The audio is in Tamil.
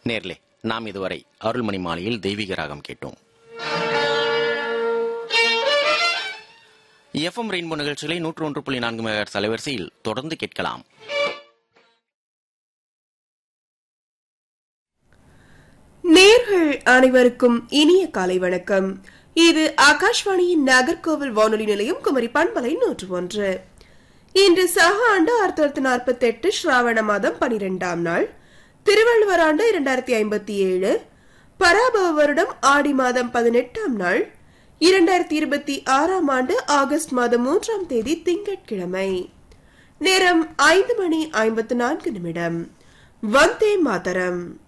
நேர்லே நாம் இதுவரை அருள்மணி மாலையில் தெய்வீக ராகம் கேட்டோம் எஃப்எம் ரெயின்போ நிகழ்ச்சிகளை நூற்று ஒன்று புள்ளி நான்கு மெகாஹெர்ட்ஸ் அலைவரிசையில் தொடர்ந்து கேட்கலாம் நேர்கள் அனைவருக்கும் இனிய காலை வணக்கம் இது ஆகாஷ்வாணியின் நாகர்கோவில் வானொலி நிலையம் குமரி பண்பலை நூற்று ஒன்று இன்று சக ஆண்டு ஆயிரத்தி தொள்ளாயிரத்தி நாற்பத்தி எட்டு ஸ்ராவண மாதம் பனிரெண்டாம் நாள் திருவள்ளுவர் ஆண்டு இரண்டாயிரத்தி ஐம்பத்தி ஏழு பராபவ வருடம் ஆடி மாதம் பதினெட்டாம் நாள் இரண்டாயிரத்தி இருபத்தி ஆறாம் ஆண்டு ஆகஸ்ட் மாதம் மூன்றாம் தேதி திங்கட்கிழமை நேரம் ஐந்து மணி ஐம்பத்து நான்கு நிமிடம் வந்தே மாதரம்